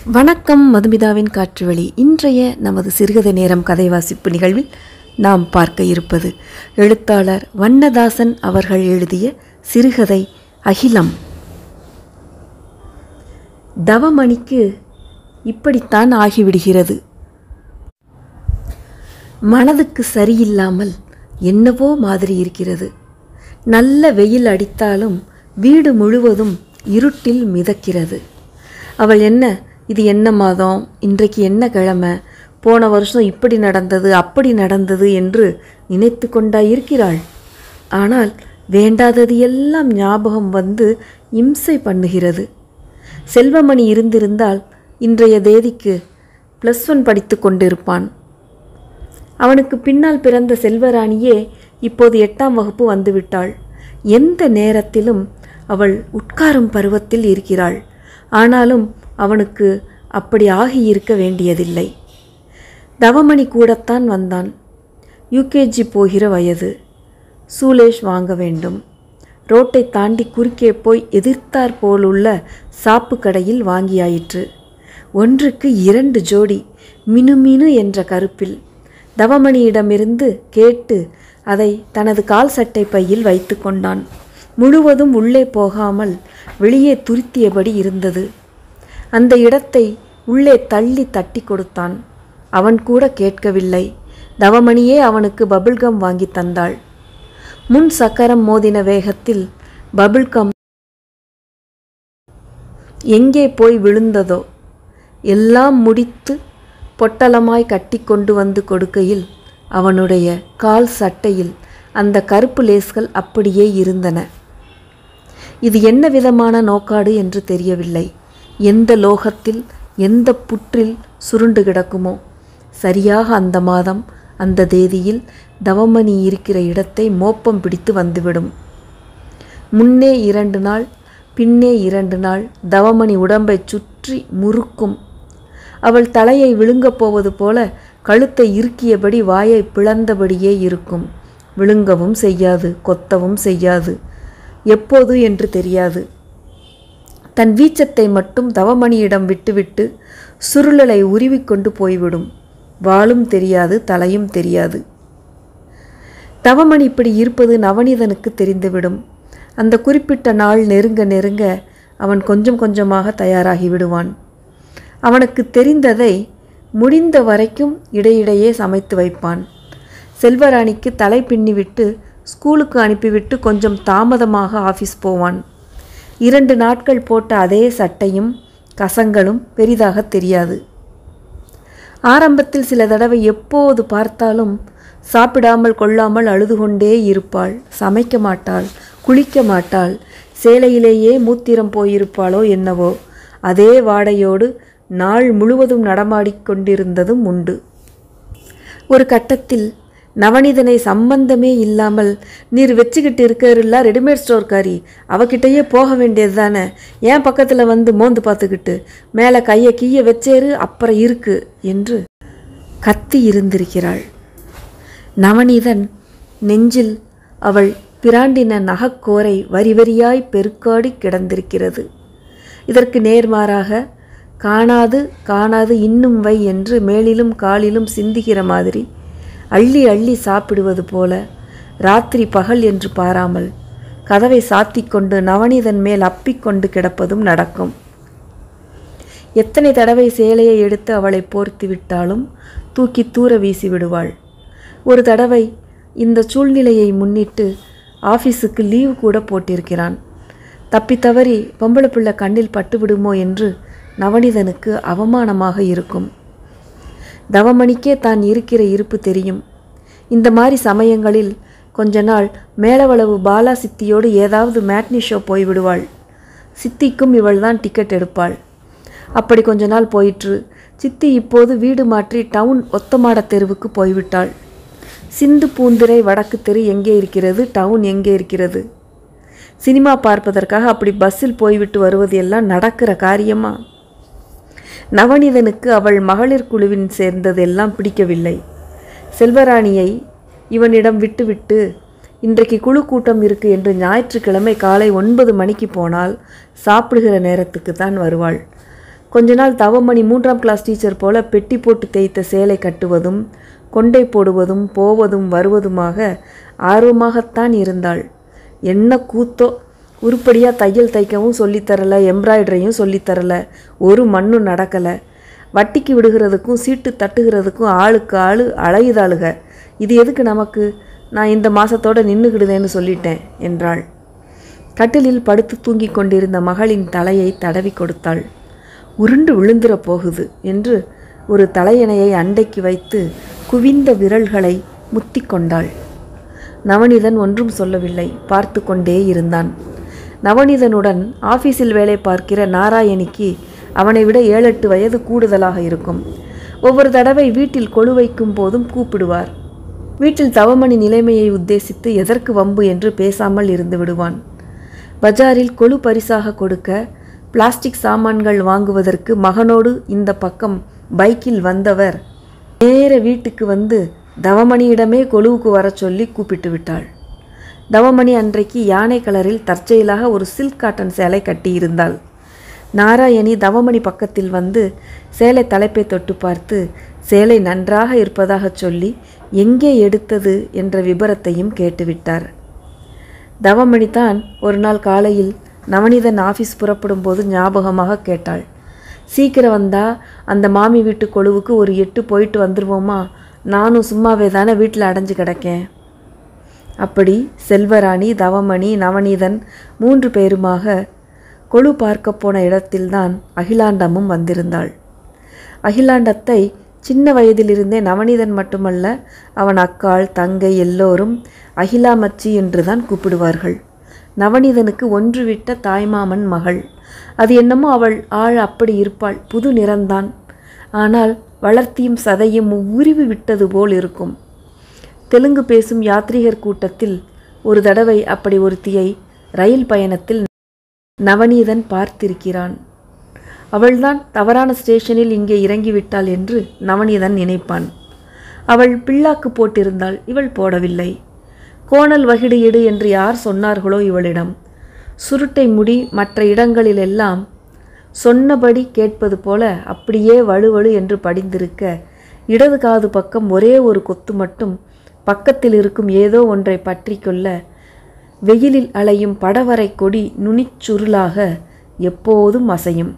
வணக்கம் மதுமிதாவின் காற்றுவழி இன்றைய நமது சிறுகதை நேரம் கதை வாசிப்பு நிகழ்வில் நாம் பார்க்க இருப்பது எழுத்தாளர் வண்ணதாசன் அவர்கள் எழுதிய சிறுகதை அகிலம் தவமணிக்கு இப்படித்தான் ஆகிவிடுகிறது மனதுக்கு சரியில்லாமல் என்னவோ மாதிரி இருக்கிறது நல்ல வெயில் அடித்தாலும் வீடு முழுவதும் இருட்டில் மிதக்கிறது அவள் என்ன இது என்ன மாதம் இன்றைக்கு என்ன கிழமை போன வருஷம் இப்படி நடந்தது அப்படி நடந்தது என்று நினைத்து கொண்டா இருக்கிறாள் ஆனால் வேண்டாதது எல்லாம் ஞாபகம் வந்து இம்சை பண்ணுகிறது செல்வமணி இருந்திருந்தால் இன்றைய தேதிக்கு ப்ளஸ் ஒன் படித்து கொண்டிருப்பான் அவனுக்கு பின்னால் பிறந்த செல்வராணியே இப்போது எட்டாம் வகுப்பு வந்துவிட்டாள் எந்த நேரத்திலும் அவள் உட்காரும் பருவத்தில் இருக்கிறாள் ஆனாலும் அவனுக்கு அப்படி ஆகியிருக்க வேண்டியதில்லை தவமணி கூடத்தான் வந்தான் யூகேஜி போகிற வயது சூலேஷ் வாங்க வேண்டும் ரோட்டை தாண்டி குறுக்கே போய் எதிர்த்தாற் போலுள்ள சாப்பு கடையில் வாங்கியாயிற்று ஒன்றுக்கு இரண்டு ஜோடி மினுமினு என்ற கருப்பில் தவமணியிடமிருந்து கேட்டு அதை தனது கால் சட்டை பையில் வைத்து கொண்டான் முழுவதும் உள்ளே போகாமல் வெளியே துருத்தியபடி இருந்தது அந்த இடத்தை உள்ளே தள்ளி தட்டி கொடுத்தான் அவன் கூட கேட்கவில்லை தவமணியே அவனுக்கு பபிள்கம் வாங்கி தந்தாள் முன் சக்கரம் மோதின வேகத்தில் பபிள்கம் எங்கே போய் விழுந்ததோ எல்லாம் முடித்து பொட்டலமாய் கட்டி கொண்டு வந்து கொடுக்கையில் அவனுடைய கால் சட்டையில் அந்த கருப்பு லேஸ்கள் அப்படியே இருந்தன இது என்ன விதமான நோக்காடு என்று தெரியவில்லை எந்த லோகத்தில் எந்த புற்றில் சுருண்டு கிடக்குமோ சரியாக அந்த மாதம் அந்த தேதியில் தவமணி இருக்கிற இடத்தை மோப்பம் பிடித்து வந்துவிடும் முன்னே இரண்டு நாள் பின்னே இரண்டு நாள் தவமணி உடம்பை சுற்றி முறுக்கும் அவள் தலையை விழுங்கப் போவது போல கழுத்தை இறுக்கியபடி வாயை பிளந்தபடியே இருக்கும் விழுங்கவும் செய்யாது கொத்தவும் செய்யாது எப்போது என்று தெரியாது தன் வீச்சத்தை மட்டும் தவமணியிடம் விட்டுவிட்டு சுருளலை உருவிக்கொண்டு போய்விடும் வாளும் தெரியாது தலையும் தெரியாது தவமணி இப்படி இருப்பது நவநீதனுக்கு தெரிந்துவிடும் அந்த குறிப்பிட்ட நாள் நெருங்க நெருங்க அவன் கொஞ்சம் கொஞ்சமாக தயாராகி விடுவான் அவனுக்கு தெரிந்ததை முடிந்த வரைக்கும் இடையிடையே சமைத்து வைப்பான் செல்வராணிக்கு தலை பின்னிவிட்டு ஸ்கூலுக்கு அனுப்பிவிட்டு கொஞ்சம் தாமதமாக ஆஃபீஸ் போவான் இரண்டு நாட்கள் போட்ட அதே சட்டையும் கசங்களும் பெரிதாக தெரியாது ஆரம்பத்தில் சில தடவை எப்போது பார்த்தாலும் சாப்பிடாமல் கொள்ளாமல் அழுது கொண்டே இருப்பாள் சமைக்க மாட்டாள் குளிக்க மாட்டாள் சேலையிலேயே மூத்திரம் போயிருப்பாளோ என்னவோ அதே வாடையோடு நாள் முழுவதும் நடமாடிக் கொண்டிருந்ததும் உண்டு ஒரு கட்டத்தில் நவனிதனை சம்பந்தமே இல்லாமல் நீர் வச்சுக்கிட்டு இருக்கிறல்ல ரெடிமேட் ஸ்டோர்காரி அவகிட்டயே போக வேண்டியது தானே ஏன் பக்கத்தில் வந்து மோந்து பார்த்துக்கிட்டு மேலே கையை கீய வச்சேரு அப்புறம் இருக்கு என்று கத்தி இருந்திருக்கிறாள் நவநீதன் நெஞ்சில் அவள் பிராண்டின நகக்கோரை வரி வரியாய் பெருக்காடி கிடந்திருக்கிறது இதற்கு நேர்மாறாக காணாது காணாது இன்னும் வை என்று மேலிலும் காலிலும் சிந்துகிற மாதிரி அள்ளி அள்ளி சாப்பிடுவது போல ராத்திரி பகல் என்று பாராமல் கதவை சாத்திக்கொண்டு நவநீதன் மேல் அப்பிக்கொண்டு கிடப்பதும் நடக்கும் எத்தனை தடவை சேலையை எடுத்து அவளை போர்த்தி விட்டாலும் தூக்கி தூர வீசி விடுவாள் ஒரு தடவை இந்த சூழ்நிலையை முன்னிட்டு ஆஃபீஸுக்கு லீவு கூட போட்டிருக்கிறான் தப்பி தவறி பொம்பளை பிள்ளை கண்ணில் பட்டுவிடுமோ என்று நவனிதனுக்கு அவமானமாக இருக்கும் தவமணிக்கே தான் இருக்கிற இருப்பு தெரியும் இந்த மாதிரி சமயங்களில் கொஞ்ச நாள் மேலவளவு பாலா சித்தியோடு ஏதாவது மேட்னி ஷோ போய்விடுவாள் சித்திக்கும் இவள்தான் டிக்கெட் எடுப்பாள் அப்படி கொஞ்ச நாள் போயிற்று சித்தி இப்போது வீடு மாற்றி டவுன் ஒத்தமாட தெருவுக்கு போய்விட்டாள் சிந்து பூந்துரை வடக்கு தெரு எங்கே இருக்கிறது டவுன் எங்கே இருக்கிறது சினிமா பார்ப்பதற்காக அப்படி பஸ்ஸில் போய்விட்டு வருவது எல்லாம் நடக்கிற காரியமா நவநீதனுக்கு அவள் மகளிர் குழுவின் சேர்ந்ததெல்லாம் பிடிக்கவில்லை செல்வராணியை இவனிடம் விட்டுவிட்டு இன்றைக்கு குழு கூட்டம் இருக்கு என்று ஞாயிற்றுக்கிழமை காலை ஒன்பது மணிக்கு போனால் சாப்பிடுகிற நேரத்துக்கு தான் வருவாள் கொஞ்ச நாள் தவமணி மூன்றாம் கிளாஸ் டீச்சர் போல பெட்டி போட்டு தேய்த்த சேலை கட்டுவதும் கொண்டை போடுவதும் போவதும் வருவதுமாக ஆர்வமாகத்தான் இருந்தாள் என்ன கூத்தோ உருப்படியாக தையல் தைக்கவும் சொல்லித்தரல எம்ப்ராய்டரியும் சொல்லித்தரல ஒரு மண்ணும் நடக்கலை வட்டிக்கு விடுகிறதுக்கும் சீட்டு தட்டுகிறதுக்கும் ஆளுக்கு ஆளு அழகுதாளுக இது எதுக்கு நமக்கு நான் இந்த மாசத்தோட நின்றுகிடுதேன்னு சொல்லிட்டேன் என்றாள் கட்டிலில் படுத்து தூங்கிக் கொண்டிருந்த மகளின் தலையை தடவி கொடுத்தாள் உருண்டு விழுந்துற போகுது என்று ஒரு தலையணையை அண்டைக்கு வைத்து குவிந்த விரல்களை முத்திக் கொண்டாள் நவனிதன் ஒன்றும் சொல்லவில்லை பார்த்து கொண்டே இருந்தான் நவனிதனுடன் ஆபீஸில் வேலை பார்க்கிற நாராயணிக்கு அவனை விட ஏழெட்டு வயது கூடுதலாக இருக்கும் ஒவ்வொரு தடவை வீட்டில் கொழு வைக்கும் போதும் கூப்பிடுவார் வீட்டில் தவமணி நிலைமையை உத்தேசித்து எதற்கு வம்பு என்று பேசாமல் இருந்து விடுவான் பஜாரில் கொழு பரிசாக கொடுக்க பிளாஸ்டிக் சாமான்கள் வாங்குவதற்கு மகனோடு இந்த பக்கம் பைக்கில் வந்தவர் நேர வீட்டுக்கு வந்து தவமணியிடமே கொழுவுக்கு வரச் சொல்லி கூப்பிட்டு விட்டாள் தவமணி அன்றைக்கு யானை கலரில் தற்செயலாக ஒரு சில்க் காட்டன் சேலை கட்டியிருந்தாள் நாராயணி தவமணி பக்கத்தில் வந்து சேலை தலைப்பை தொட்டு பார்த்து சேலை நன்றாக இருப்பதாகச் சொல்லி எங்கே எடுத்தது என்ற விபரத்தையும் கேட்டுவிட்டார் தவமணி தான் ஒரு நாள் காலையில் நவனிதன் ஆஃபீஸ் புறப்படும் போது ஞாபகமாக கேட்டாள் சீக்கிரம் வந்தா அந்த மாமி வீட்டு கொழுவுக்கு ஒரு எட்டு போயிட்டு வந்துருவோமா நானும் சும்மாவே தானே வீட்டில் அடைஞ்சு கிடக்கேன் அப்படி செல்வராணி தவமணி நவநீதன் மூன்று பேருமாக கொழு பார்க்க போன இடத்தில்தான் அகிலாண்டமும் வந்திருந்தாள் அகிலாண்டத்தை சின்ன வயதிலிருந்தே நவநீதன் மட்டுமல்ல அவன் அக்காள் தங்கை எல்லோரும் அகிலா மச்சி என்றுதான் கூப்பிடுவார்கள் நவநீதனுக்கு ஒன்று விட்ட தாய்மாமன் மகள் அது என்னமோ அவள் ஆள் அப்படி இருப்பாள் புது நிறந்தான் ஆனால் வளர்த்தியும் சதையும் உருவி விட்டது போல் இருக்கும் தெலுங்கு பேசும் யாத்ரீகர் கூட்டத்தில் ஒரு தடவை அப்படி ஒருத்தியை ரயில் பயணத்தில் நவநீதன் பார்த்திருக்கிறான் அவள்தான் தவறான ஸ்டேஷனில் இங்கே இறங்கிவிட்டாள் என்று நவநீதன் நினைப்பான் அவள் பிள்ளாக்கு போட்டிருந்தாள் இவள் போடவில்லை கோணல் வகிடு இடு என்று யார் சொன்னார்களோ இவளிடம் சுருட்டை முடி மற்ற இடங்களிலெல்லாம் சொன்னபடி கேட்பது போல அப்படியே வழுவழு என்று படிந்திருக்க இடது காது பக்கம் ஒரே ஒரு கொத்து மட்டும் பக்கத்தில் இருக்கும் ஏதோ ஒன்றை பற்றி கொள்ள வெயிலில் அலையும் படவரை கொடி நுனிச்சுருளாக எப்போதும் அசையும்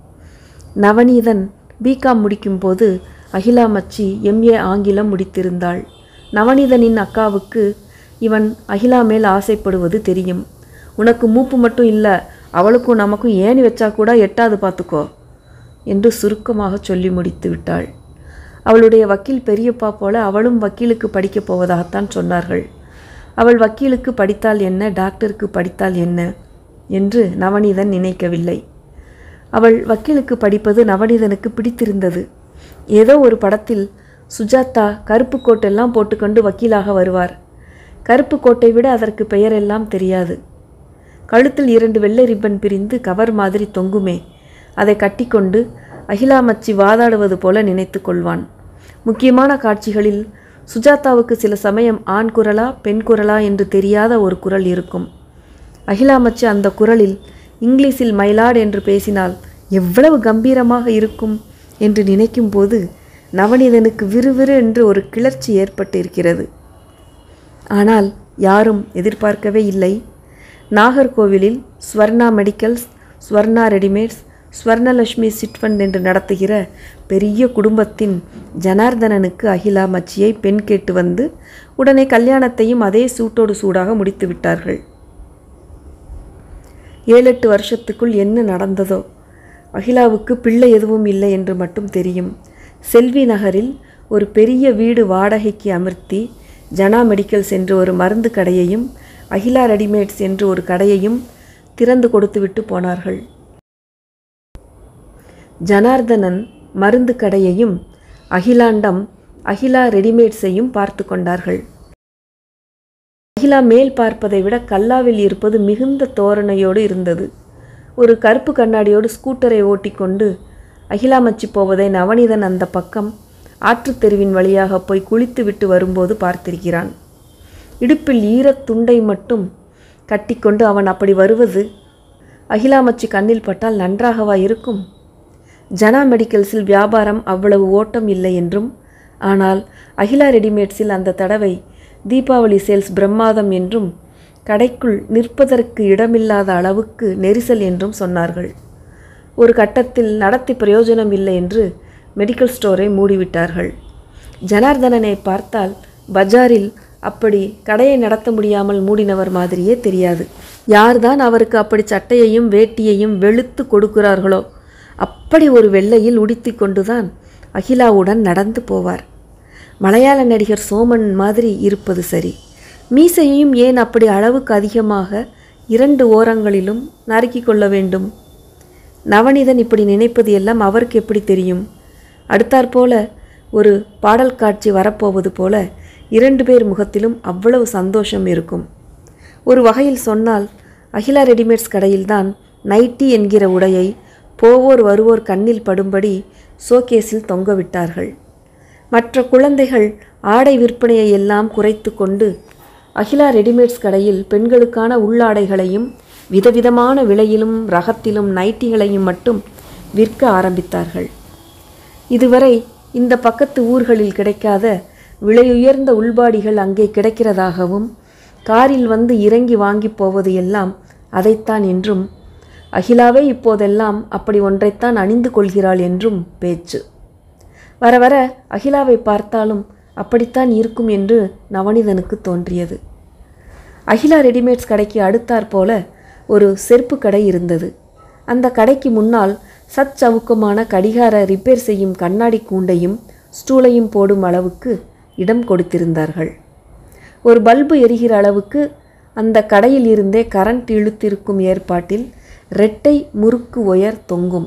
நவநீதன் பிகாம் முடிக்கும்போது அகிலா மச்சி எம்ஏ ஆங்கிலம் முடித்திருந்தாள் நவநீதனின் அக்காவுக்கு இவன் அகிலா மேல் ஆசைப்படுவது தெரியும் உனக்கு மூப்பு மட்டும் இல்லை அவளுக்கும் நமக்கும் ஏணி வச்சா கூட எட்டாது பார்த்துக்கோ என்று சுருக்கமாக சொல்லி முடித்து விட்டாள் அவளுடைய வக்கீல் பெரியப்பா போல அவளும் வக்கீலுக்கு படிக்கப் போவதாகத்தான் சொன்னார்கள் அவள் வக்கீலுக்கு படித்தால் என்ன டாக்டருக்கு படித்தால் என்ன என்று நவநீதன் நினைக்கவில்லை அவள் வக்கீலுக்கு படிப்பது நவநீதனுக்கு பிடித்திருந்தது ஏதோ ஒரு படத்தில் சுஜாதா கருப்பு கோட்டெல்லாம் போட்டுக்கொண்டு வக்கீலாக வருவார் கருப்பு கோட்டை விட அதற்கு பெயரெல்லாம் தெரியாது கழுத்தில் இரண்டு வெள்ளை ரிப்பன் பிரிந்து கவர் மாதிரி தொங்குமே அதை கட்டிக்கொண்டு அகிலாமச்சி வாதாடுவது போல நினைத்து கொள்வான் முக்கியமான காட்சிகளில் சுஜாதாவுக்கு சில சமயம் ஆண் குரலா பெண் குரலா என்று தெரியாத ஒரு குரல் இருக்கும் அகிலாமச்சி அந்த குரலில் இங்கிலீஷில் மயிலாட் என்று பேசினால் எவ்வளவு கம்பீரமாக இருக்கும் என்று நினைக்கும்போது நவநீதனுக்கு விறுவிறு என்று ஒரு கிளர்ச்சி ஏற்பட்டிருக்கிறது ஆனால் யாரும் எதிர்பார்க்கவே இல்லை நாகர்கோவிலில் Swarna medicals Swarna readymades Swarnalakshmi chit fund என்று நடத்துகிற பெரிய குடும்பத்தின் ஜனார்தனனுக்கு அகிலா மச்சியை பெண் கேட்டு வந்து உடனே கல்யாணத்தையும் அதே சூட்டோடு சூடாக முடித்து விட்டார்கள் ஏழெட்டு வருஷத்துக்குள் என்ன நடந்ததோ அகிலாவுக்கு பிள்ளை எதுவும் இல்லை என்று மட்டும் தெரியும் செல்வி நகரில் ஒரு பெரிய வீடு வாடகைக்கு அமர்த்தி ஜனா மெடிக்கல்ஸ் என்று ஒரு மருந்து கடையையும் அகிலா ரெடிமேட்ஸ் என்று ஒரு கடையையும் திறந்து கொடுத்துவிட்டு போனார்கள் ஜனார்தனன் மருந்து கடையையும் அகிலாண்டம் அகிலா ரெடிமேட்ஸையும் பார்த்து கொண்டார்கள் அகிலா மேல் பார்ப்பதை விட கல்லாவில் இருப்பது மிகுந்த தோரணையோடு இருந்தது ஒரு கருப்பு கண்ணாடியோடு ஸ்கூட்டரை ஓட்டிக்கொண்டு அகிலா மச்சி போவதை நவநீதன் அந்த பக்கம் ஆற்றுத் தெருவின் வழியாக போய் குளித்து விட்டு வரும்போது பார்த்திருக்கிறான் இடுப்பில் ஈரத் துண்டை மட்டும் கட்டிக்கொண்டு அவன் அப்படி வருவது அகிலாமச்சி கண்ணில் பட்டால் நன்றாகவா இருக்கும் ஜனா மெடிக்கல்ஸில் வியாபாரம் அவ்வளவு ஓட்டம் இல்லை என்றும் ஆனால் அகிலா ரெடிமேட்ஸில் அந்த தடவை தீபாவளி சேல்ஸ் பிரம்மாதம் என்றும் கடைக்குள் நிற்பதற்கு இடமில்லாத அளவுக்கு நெரிசல் என்றும் சொன்னார்கள் ஒரு கட்டத்தில் நடத்தி பிரயோஜனம் இல்லை என்று மெடிக்கல் ஸ்டோரை மூடிவிட்டார்கள் ஜனார்தனனை பார்த்தால் பஜாரில் அப்படி கடையை நடத்த முடியாமல் மூடினவர் மாதிரியே தெரியாது யார்தான் அவருக்கு அப்படி சட்டையையும் வேட்டியையும் வெளுத்து கொடுக்கிறார்களோ அப்படி ஒரு வெள்ளையில் உடுத்தி கொண்டுதான் அகிலாவுடன் நடந்து போவார் மலையாள நடிகர் சோமன் மாதிரி இருப்பது சரி மீசையையும் ஏன் அப்படி அளவுக்கு அதிகமாக இரண்டு ஓரங்களிலும் நறுக்கிக் கொள்ள வேண்டும் நவநீதன் இப்படி நினைப்பது எல்லாம் அவருக்கு எப்படி தெரியும் அடுத்தாற்போல ஒரு பாடல் காட்சி வரப்போவது போல இரண்டு பேர் முகத்திலும் அவ்வளவு சந்தோஷம் இருக்கும் ஒரு வகையில் சொன்னால் அகிலா ரெடிமேட்ஸ் கடையில்தான் நைட்டி என்கிற உடையை போவோர் வருவோர் கண்ணில் படும்படி ஷோகேஸில் தொங்கவிட்டார்கள் மற்ற குழந்தைகள் ஆடை விற்பனையை எல்லாம் குறைத்து கொண்டு அகிலா ரெடிமேட்ஸ் கடையில் பெண்களுக்கான உள்ளாடைகளையும் விதவிதமான விலையிலும் ரகத்திலும் நைட்டிகளையும் மட்டும் விற்க ஆரம்பித்தார்கள் இதுவரை இந்த பக்கத்து ஊர்களில் கிடைக்காத விலையுயர்ந்த உள்பாடிகள் அங்கே கிடைக்கிறதாகவும் காரில் வந்து இறங்கி வாங்கி போவது எல்லாம் அதைத்தான் என்றும் அகிலாவே இப்போதெல்லாம் அப்படி ஒன்றைத்தான் அணிந்து கொள்கிறாள் என்றும் பேச்சு வர வர அகிலாவை பார்த்தாலும் அப்படித்தான் இருக்கும் என்று நவனிதனுக்கு தோன்றியது அகிலா ரெடிமேட்ஸ் கடைக்கு அடுத்தாற் போல ஒரு செருப்பு கடை இருந்தது அந்த கடைக்கு முன்னால் சத் சவுக்கமான கடிகார ரிப்பேர் செய்யும் கண்ணாடி கூண்டையும் ஸ்டூலையும் போடும் அளவுக்கு இடம் கொடுத்திருந்தார்கள் ஒரு பல்பு எரிகிற அளவுக்கு அந்த கடையில் இருந்தே கரண்ட் இழுத்திருக்கும் ஏற்பாட்டில் ரெட்டை முறுக்கு ஒயர் தொங்கும்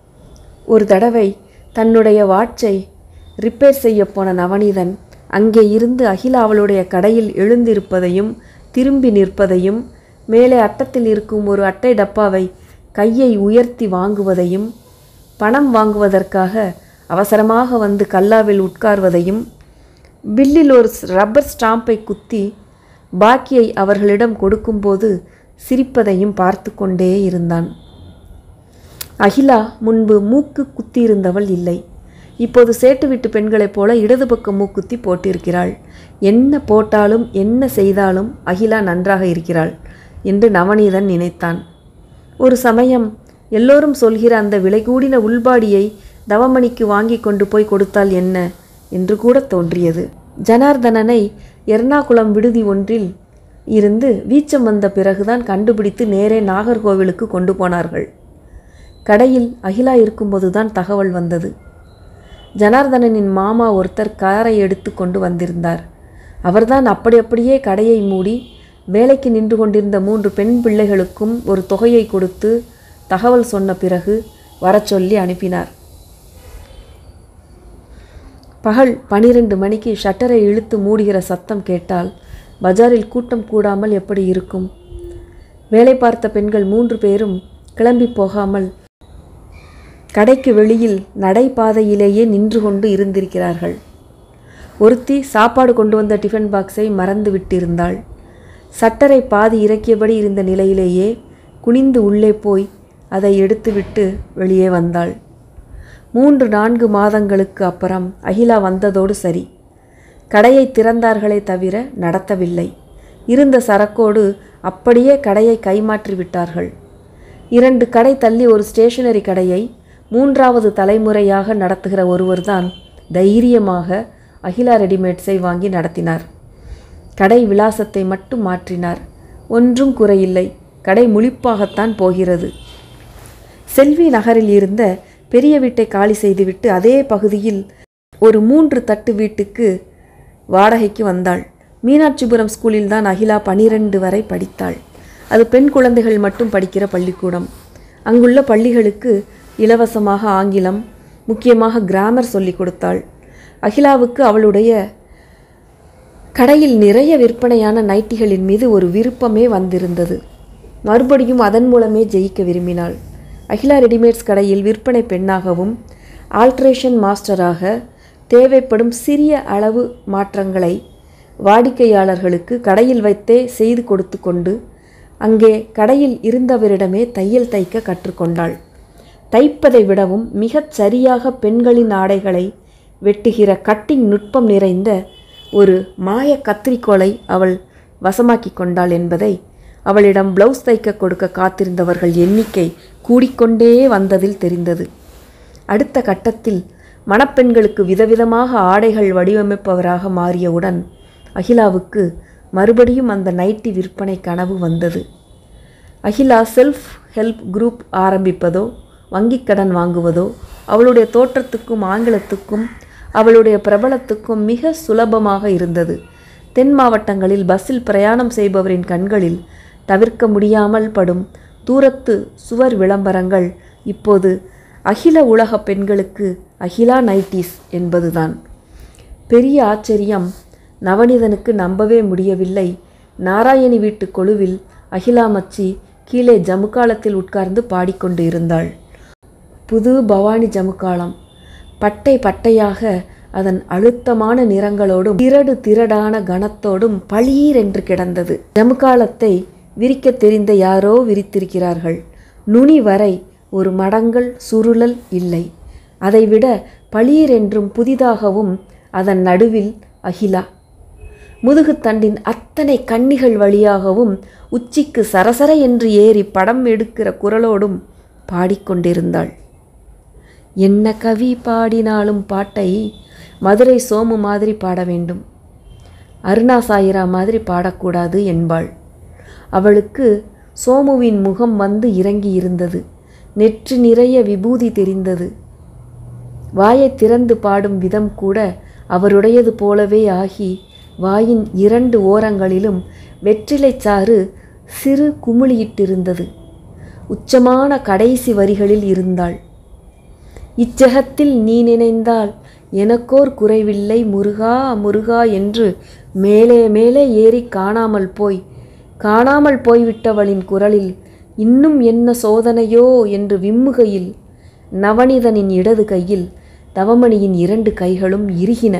ஒரு தடவை தன்னுடைய வாட்சை ரிப்பேர் செய்ய போன நவநீதன் அங்கே இருந்து அகிலா அவளுடைய கடையில் எழுந்திருப்பதையும் திரும்பி நிற்பதையும் மேலே அட்டத்தில் இருக்கும் ஒரு அட்டை டப்பாவை கையை உயர்த்தி வாங்குவதையும் பணம் வாங்குவதற்காக அவசரமாக வந்து கல்லாவில் உட்கார்வதையும் பில்லில் ஒரு ரப்பர் ஸ்டாம்பை குத்தி பாக்கியை அவர்களிடம் கொடுக்கும்போது சிரிப்பதையும் பார்த்து கொண்டே இருந்தான் அகிலா முன்பு மூக்கு குத்தியிருந்தவள் இல்லை இப்போது சேட்டு வீட்டு பெண்களைப் போல இடது பக்கம் மூக்குத்தி போட்டிருக்கிறாள் என்ன போட்டாலும் என்ன செய்தாலும் அகிலா நன்றாக இருக்கிறாள் என்று நவநீதன் நினைத்தான் ஒரு சமயம் எல்லோரும் சொல்கிற அந்த விலை கூடின உள்பாடியை தவமணிக்கு வாங்கி கொண்டு போய் கொடுத்தால் என்ன என்று கூட தோன்றியது ஜனார்தனனை எர்ணாகுளம் விடுதி ஒன்றில் இருந்து வீச்சம் வந்த பிறகுதான் கண்டுபிடித்து நேரே நாகர்கோவிலுக்கு கொண்டு போனார்கள் கடையில் அகிலா இருக்கும்போதுதான் தகவல் வந்தது ஜனார்தனனின் மாமா ஒருத்தர் காரை எடுத்து கொண்டு வந்திருந்தார் அவர்தான் அப்படி அப்படியே கடையை மூடி வேலைக்கு நின்று கொண்டிருந்த மூன்று பெண் பிள்ளைகளுக்கும் ஒரு தொகையை கொடுத்து தகவல் சொன்ன பிறகு வரச் சொல்லி அனுப்பினார் பகல் பனிரெண்டு மணிக்கு ஷட்டரை இழுத்து மூடுகிற சத்தம் கேட்டால் பஜாரில் கூட்டம் கூடாமல் எப்படி இருக்கும் வேலை பார்த்த பெண்கள் மூன்று பேரும் கிளம்பி போகாமல் கடைக்கு வெளியில் நடைபாதையிலேயே நின்று கொண்டு இருந்திருக்கிறார்கள் ஒருத்தி சாப்பாடு கொண்டு வந்த டிஃபன் பாக்ஸை மறந்து விட்டிருந்தாள் சட்டரை பாதி இறக்கியபடி இருந்த நிலையிலேயே குனிந்து உள்ளே போய் அதை எடுத்துவிட்டு வெளியே வந்தாள் மூன்று நான்கு மாதங்களுக்கு அப்புறம் அகிலா வந்ததோடு சரி கடையை திறந்தார்களே தவிர நடத்தவில்லை இருந்த சரக்கோடு அப்படியே கடையை கைமாற்றி விட்டார்கள் இரண்டு கடை தள்ளி ஒரு ஸ்டேஷனரி கடையை மூன்றாவது தலைமுறையாக நடத்துகிற ஒருவர்தான் தைரியமாக அகிலா ரெடிமேட்ஸை வாங்கி நடத்தினார் கடை விலாசத்தை மட்டும் மாற்றினார் ஒன்றும் குறையில்லை கடை முழிப்பாகத்தான் போகிறது செல்வி நகரில் இருந்த பெரிய வீட்டை காலி செய்துவிட்டு அதே பகுதியில் ஒரு மூன்று தட்டு வீட்டுக்கு வாடகைக்கு வந்தாள் மீனாட்சிபுரம் ஸ்கூலில் தான் அகிலா பனிரெண்டு வரை படித்தாள் அது பெண் குழந்தைகள் மட்டும் படிக்கிற பள்ளிக்கூடம் அங்குள்ள பள்ளிகளுக்கு இலவசமாக ஆங்கிலம் முக்கியமாக கிராமர் சொல்லிக் கொடுத்தாள் அகிலாவுக்கு அவளுடைய கடையில் நிறைய விற்பனையான நைட்டிகளின் மீது ஒரு விருப்பமே வந்திருந்தது மறுபடியும் அதன் மூலமே ஜெயிக்க விரும்பினாள் அகிலா ரெடிமேட்ஸ் கடையில் விற்பனை பெண்ணாகவும் ஆல்ட்ரேஷன் மாஸ்டராக தேவைப்படும் சிறிய அளவு மாற்றங்களை வாடிக்கையாளர்களுக்கு கடையில் வைத்தே செய்து கொடுத்து கொண்டு அங்கே கடையில் இருந்தவரிடமே தையல் தைக்க கற்றுக்கொண்டாள் தைப்பதை விடவும் மிகச் சரியாக பெண்களின் ஆடைகளை வெட்டுகிற கட்டிங் நுட்பம் நிறைந்த ஒரு மாய கத்திரிக்கோலை அவள் வசமாக்கி கொண்டாள் என்பதை அவளிடம் பிளவுஸ் தைக்க கொடுக்க காத்திருந்தவர்கள் எண்ணிக்கை கூடிக்கொண்டே வந்ததில் தெரிந்தது அடுத்த கட்டத்தில் மணப்பெண்களுக்கு விதவிதமாக ஆடைகள் வடிவமைப்பவராக மாறியவுடன் அகிலாவுக்கு மறுபடியும் அந்த நைட்டி விற்பனை கனவு வந்தது அகிலா செல்ஃப் ஹெல்ப் குரூப் ஆரம்பிப்பதோ வங்கிக் கடன் வாங்குவதோ அவளுடைய தோற்றத்துக்கும் ஆங்கிலத்துக்கும் அவளுடைய பிரபலத்துக்கும் மிக சுலபமாக இருந்தது தென் மாவட்டங்களில் பஸ்ஸில் பிரயாணம் செய்பவரின் கண்களில் தவிர்க்க முடியாமல் படும் தூரத்து சுவர் விளம்பரங்கள் இப்போது அகில உலக பெண்களுக்கு அகிலா நைட்டிஸ் என்பதுதான் பெரிய ஆச்சரியம் நவனிதனுக்கு நம்பவே முடியவில்லை நாராயணி வீட்டு கொலுவில் அகிலா மச்சி கீழே ஜமுக்காலத்தில் உட்கார்ந்து பாடிக்கொண்டு இருந்தாள் புது பவானி ஜமுக்காலம் பட்டை பட்டையாக அதன் அழுத்தமான நிறங்களோடும் திரடு திரடான கனத்தோடும் பளீர் என்று கிடந்தது ஜமுக்காலத்தை விரிக்க தெரிந்த யாரோ விரித்திருக்கிறார்கள் நுனி வரை ஒரு மடங்கள் சுருளல் இல்லை அதைவிட பளீர் என்றும் புதிதாகவும் அதன் நடுவில் அகிலா முதுகுத்தண்டின் அத்தனை கண்ணிகள் வழியாகவும் உச்சிக்கு சரசர என்று ஏறி படம் எடுக்கிற குரலோடும் பாடிக்கொண்டிருந்தாள் என்ன கவி பாடினாலும் பாட்டை மதுரை சோமு மாதிரி பாட வேண்டும் அருணா சாயிரா மாதிரி பாடக்கூடாது என்பாள் அவளுக்கு சோமுவின் முகம் வந்து இறங்கி இருந்தது நெற்றி நிறைய விபூதி தெரிந்தது வாயை திறந்து பாடும் விதம் கூட அவருடையது போலவே ஆகி வாயின் இரண்டு ஓரங்களிலும் வெற்றிலைச் சாறு சிறு குமிழியிட்டிருந்தது உச்சமான கடைசி வரிகளில் இருந்தாள் இச்சகத்தில் நீ நினைந்தால் எனக்கோர் குறைவில்லை முருகா முருகா என்று மேலே மேலே ஏறி காணாமல் போய் காணாமல் போய்விட்டவளின் குரலில் இன்னும் என்ன சோதனையோ என்று விம்முகையில் நவனிதனின் இடது கையில் தவமணியின் இரண்டு கைகளும் இறுகின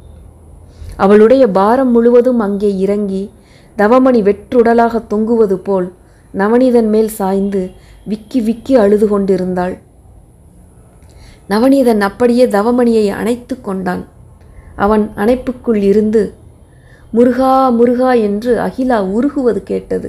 அவளுடைய பாரம் முழுவதும் அங்கே இறங்கி தவமணி வெற்றுடலாக தொங்குவது போல் நவநீதன் மேல் சாய்ந்து விக்கி விக்கி அழுது கொண்டிருந்தாள் நவநீதன் அப்படியே தவமணியை அணைத்து கொண்டான் அவன் அணைப்புக்குள் இருந்து முருகா முருகா என்று அகிலா உருகுவது கேட்டது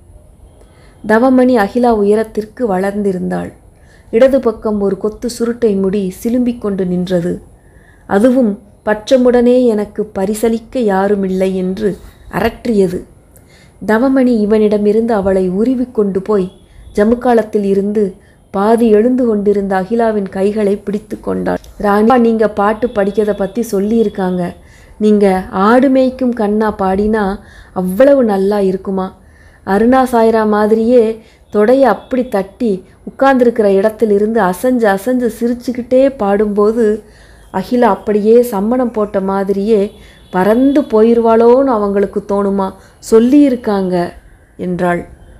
தவமணி அகிலா உயரத்திற்கு வளர்ந்திருந்தாள் இடது பக்கம் ஒரு கொத்து சுருட்டை முடி சிலும்பிக் கொண்டு நின்றது அதுவும் பச்சமுடனே எனக்கு பரிசளிக்க யாருமில்லை என்று அரற்றியது தவமணி இவனிடமிருந்து அவளை உருவி கொண்டு போய் ஜமுக்காலத்தில் இருந்து பாதி எழுந்து கொண்டிருந்த அகிலாவின் கைகளை பிடித்து கொண்டாள் ராணி நீங்க பாட்டு படிக்கிறத பற்றி சொல்லியிருக்காங்க நீங்க ஆடு மேய்க்கும் கண்ணா பாடினா அவ்வளவு நல்லா இருக்குமா அருணா சாய்ரா மாதிரியே தொடையை அப்படி தட்டி உட்கார்ந்திருக்கிற இடத்திலிருந்து அசைஞ்சு அசைஞ்சு சிரிச்சுக்கிட்டே பாடும்போது அகிலா அப்படியே சம்மணம் போட்ட மாதிரியே பறந்து போயிடுவாளோன்னு அவங்களுக்கு தோணுமா சொல்லியிருக்காங்க என்றாள்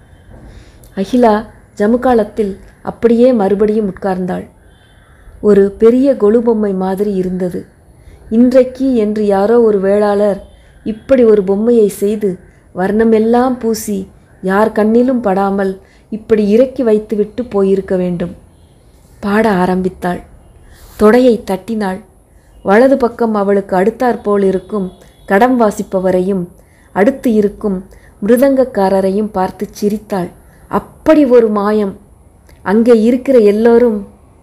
அகிலா ஜமுக்காலத்தில் அப்படியே மறுபடியும் உட்கார்ந்தாள் ஒரு பெரிய கொலு பொம்மை மாதிரி இருந்தது இன்றைக்கு என்று யாரோ ஒரு வேளாளர் இப்படி ஒரு பொம்மையை செய்து வர்ணமெல்லாம் பூசி யார் கண்ணிலும் படாமல் இப்படி இறக்கி வைத்துவிட்டு போயிருக்க வேண்டும் பாட ஆரம்பித்தாள் தொடையை தட்டினாள் வலது பக்கம் அவளுக்கு அடுத்தாற்போல் இருக்கும் கடம் வாசிப்பவரையும் அடுத்து இருக்கும் மிருதங்கக்காரரையும் பார்த்து சிரித்தாள் அப்படி ஒரு மாயம் அங்கே இருக்கிற எல்லோரும்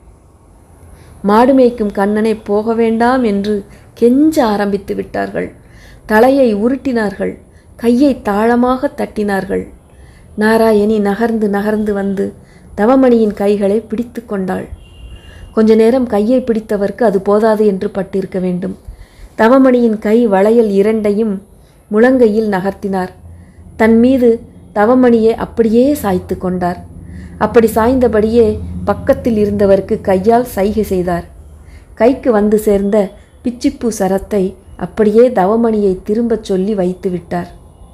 மாடு மேய்க்கும் கண்ணனை போக வேண்டாம் என்று கெஞ்ச ஆரம்பித்து விட்டார்கள் தலையை உருட்டினார்கள் கையை தாளமாக தட்டினார்கள் நாராயணி நகர்ந்து நகர்ந்து வந்து தவமணியின் கைகளை பிடித்து கொண்டாள் கொஞ்ச நேரம் கையை பிடித்தவர்க்கு அது போதாது என்று பட்டிருக்க வேண்டும் தவமணியின் கை வளையல் இரண்டையும் முழங்கையில் நகர்த்தினார் தன் மீது தவமணியை அப்படியே சாய்த்து கொண்டார் அப்படி சாய்ந்தபடியே பக்கத்தில் இருந்தவருக்கு கையால் சைகை செய்தார் கைக்கு வந்து சேர்ந்த பிச்சிப்பூ சரத்தை அப்படியே தவமணியை திரும்பச் சொல்லி வைத்து விட்டார்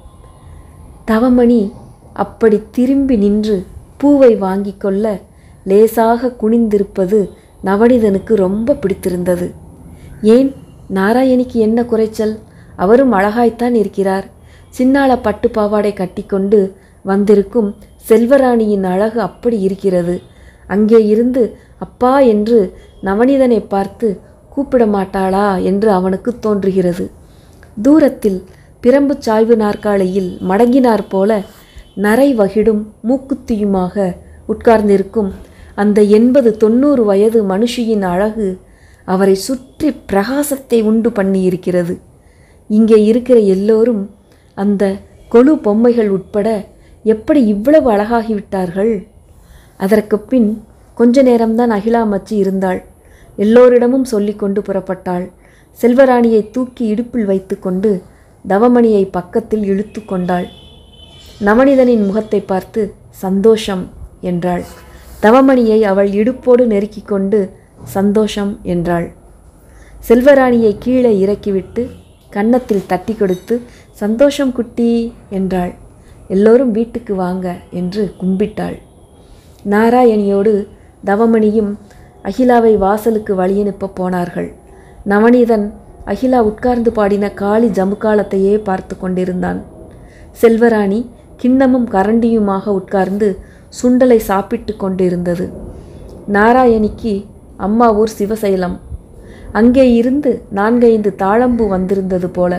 தவமணி அப்படி திரும்பி நின்று பூவை வாங்கி கொள்ள லேசாக குனிந்திருப்பது நவனிதனுக்கு ரொம்ப பிடித்திருந்தது ஏன் நாராயணிக்கு என்ன குறைச்சல் அவரும் அழகாய்த்தான் இருக்கிறார் சின்னாள பட்டு பாவாடை கட்டிக்கொண்டு வந்திருக்கும் செல்வராணியின் அழகு அப்படி இருக்கிறது அங்கே இருந்து அப்பா என்று நவனிதனை பார்த்து கூப்பிட மாட்டாளா என்று அவனுக்கு தோன்றுகிறது தூரத்தில் பிரம்பு சாய்வு நாற்காலியில் மடங்கினார் போல நரை வகிடும் மூக்குத்தியுமாக உட்கார்ந்திருக்கும் அந்த எண்பது தொண்ணூறு வயது மனுஷியின் அழகு அவரை சுற்றி பிரகாசத்தை உண்டு பண்ணியிருக்கிறது இங்கே இருக்கிற எல்லோரும் அந்த கொழு பொம்மைகள் உட்பட எப்படி இவ்வளவு அழகாகிவிட்டார்கள் அதற்கு பின் கொஞ்ச நேரம்தான் அகிலாமச்சி இருந்தாள் எல்லோரிடமும் சொல்லிக்கொண்டு புறப்பட்டாள் செல்வராணியை தூக்கி இடுப்பில் வைத்துக்கொண்டு தவமணியை பக்கத்தில் இழுத்து கொண்டாள் நவனிதனின் முகத்தை பார்த்து சந்தோஷம் என்றாள் தவமணியை அவள் இடுப்போடு நெருக்கிக் கொண்டு சந்தோஷம் என்றாள் செல்வராணியை கீழே இறக்கிவிட்டு கன்னத்தில் தட்டி கொடுத்து சந்தோஷம் குட்டி என்றாள் எல்லோரும் வீட்டுக்கு வாங்க என்று கும்பிட்டாள் நாராயணியோடு தவமணியும் அகிலாவை வாசலுக்கு வழியனுப்ப போனார்கள் நவநீதன் அகிலா உட்கார்ந்து பாடின காளி ஜமுக்காலத்தையே பார்த்து கொண்டிருந்தான் செல்வராணி கிண்ணமும் கரண்டியுமாக உட்கார்ந்து சுண்டலை சாப்பிட்டு கொண்டிருந்தது நாராயணிக்கு அம்மா ஊர் சிவசைலம் அங்கே இருந்து நான்கைந்து தாழம்பு வந்திருந்தது போல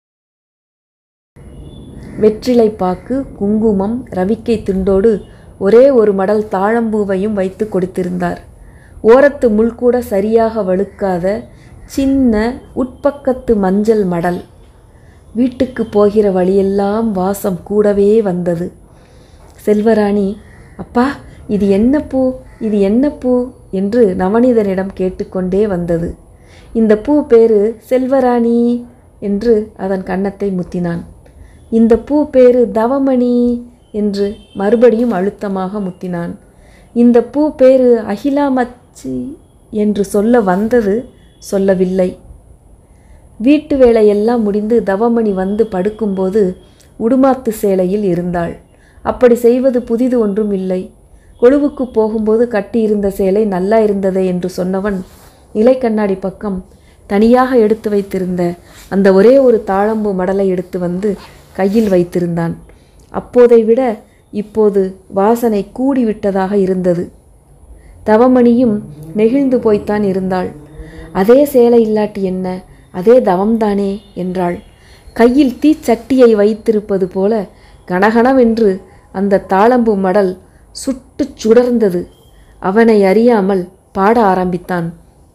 வெற்றிலை பாக்கு குங்குமம் ரவிக்கை துண்டோடு ஒரே ஒரு மடல் தாழம்பூவையும் வைத்து கொடுத்திருந்தார் ஓரத்து முள் கூட சரியாக வழுக்காத சின்ன உட்பக்கத்து மஞ்சள் மடல் வீட்டுக்கு போகிற வழியெல்லாம் வாசம் கூடவே வந்தது செல்வராணி அப்பா இது என்ன பூ இது என்ன பூ என்று நவநீதனிடம் கேட்டுக்கொண்டே வந்தது இந்த பூ பேரு செல்வராணி என்று அதன் கன்னத்தை முத்தினான் இந்த பூ பேரு தவமணி என்று மறுபடியும் அழுத்தமாக முத்தினான் இந்த பூ பேரு அகிலாமச்சி என்று சொல்ல வந்தது சொல்லவில்லை வீட்டு வேலையெல்லாம் முடிந்து தவமணி வந்து படுக்கும்போது உடுமாத்து சேலையில் இருந்தாள் அப்படி செய்வது புதிது ஒன்றும் இல்லை கொழுவுக்கு போகும்போது கட்டியிருந்த சேலை நல்லா இருந்ததே என்று சொன்னவன் நிலை கண்ணாடி பக்கம் தனியாக எடுத்து வைத்திருந்த அந்த ஒரே ஒரு தாழம்பு மடலை எடுத்து வந்து கையில் வைத்திருந்தான் அப்போதை விட இப்போது வாசனை கூடிவிட்டதாக இருந்தது தவமணியும் நெகிழ்ந்து போய்த்தான் இருந்தாள் அதே சேலை இல்லாட்டி என்ன அதே தவம்தானே என்றாள் கையில் தீச்சட்டியை வைத்திருப்பது போல கனகனவென்று அந்த தாளம்பு மடல் சுட்டுச் சுடர்ந்தது அவனை அறியாமல் பாட ஆரம்பித்தான்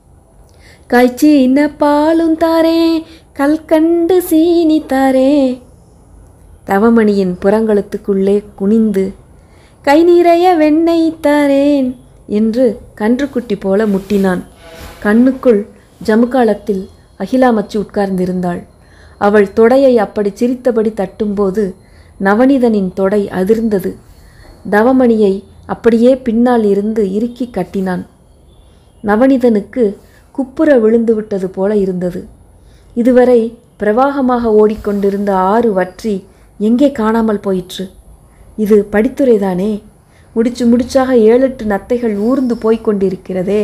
காய்ச்சின பாலும் தாரே கல்கண்டு சீனி தாரே தவமணியின் புறங்களுத்துக்குள்ளே குனிந்து கை நிறைய வெண்ணெய் தாரேன் என்று கன்றுக்குட்டி போல முட்டினான் கண்ணுக்குள் ஜமுக்காலத்தில் அகிலாமச்சி உட்கார்ந்திருந்தாள் அவள் தொடையை அப்படி சிரித்தபடி தட்டும்போது நவனிதனின் தொடை அதிர்ந்தது தவமணியை அப்படியே பின்னால் இருந்து இறுக்கி கட்டினான் நவனிதனுக்கு குப்புற விழுந்து விட்டது போல இருந்தது இதுவரை பிரவாகமாக ஓடிக்கொண்டிருந்த ஆறு வற்றி எங்கே காணாமல் போயிற்று இது படித்துறைதானே முடிச்சு முடிச்சாக ஏழெட்டு நத்தைகள் ஊர்ந்து போய்க் கொண்டிருக்கிறதே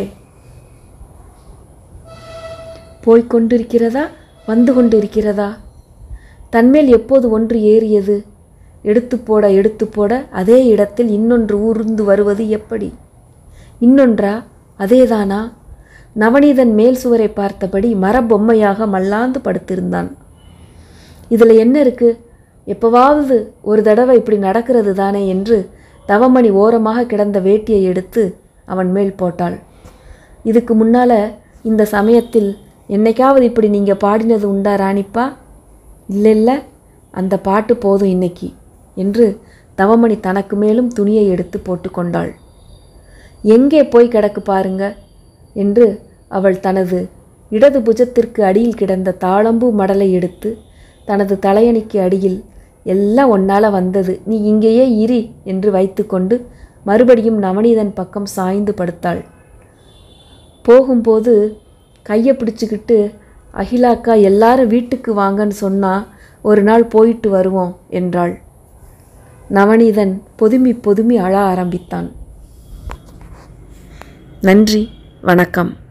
போய்க் கொண்டிருக்கிறதா வந்து கொண்டிருக்கிறதா தன்மேல் எப்போது ஒன்று ஏறியது எடுத்து போட எடுத்து போட அதே இடத்தில் இன்னொன்று ஊர்ந்து வருவது எப்படி இன்னொன்றா அதேதானா நவநீதன் மேல் சுவரை பார்த்தபடி மரபொம்மையாக மல்லாந்து படுத்திருந்தான் இதில் என்ன இருக்கு எப்போவாவது ஒரு தடவை இப்படி நடக்கிறது தானே என்று தவமணி ஓரமாக கிடந்த வேட்டியை எடுத்து அவன் மேல் போட்டாள் இதுக்கு முன்னால் இந்த சமயத்தில் என்னைக்காவது இப்படி நீங்கள் பாடினது உண்டா ராணிப்பா இல்லை இல்லை அந்த பாட்டு போதும் இன்னைக்கு என்று தவமணி தனக்கு மேலும் துணியை எடுத்து போட்டுக்கொண்டாள் எங்கே போய் கிடக்கு பாருங்க என்று அவள் தனது இடது புஜத்திற்கு அடியில் கிடந்த தாளம்பூ மடலை எடுத்து தனது தலையணிக்கு அடியில் எல்லாம் ஒன்னால வந்தது நீ இங்கேயே இரி என்று வைத்துக்கொண்டு மறுபடியும் நவநீதன் பக்கம் சாய்ந்து படுத்தாள் போகும்போது கையை பிடிச்சிக்கிட்டு அகிலாக்கா எல்லாரும் வீட்டுக்கு வாங்கன்னு சொன்னா ஒரு நாள் போயிட்டு வருவோம் என்றாள் நவநீதன் பொதுமி பொதுமி அழ ஆரம்பித்தான் நன்றி வணக்கம்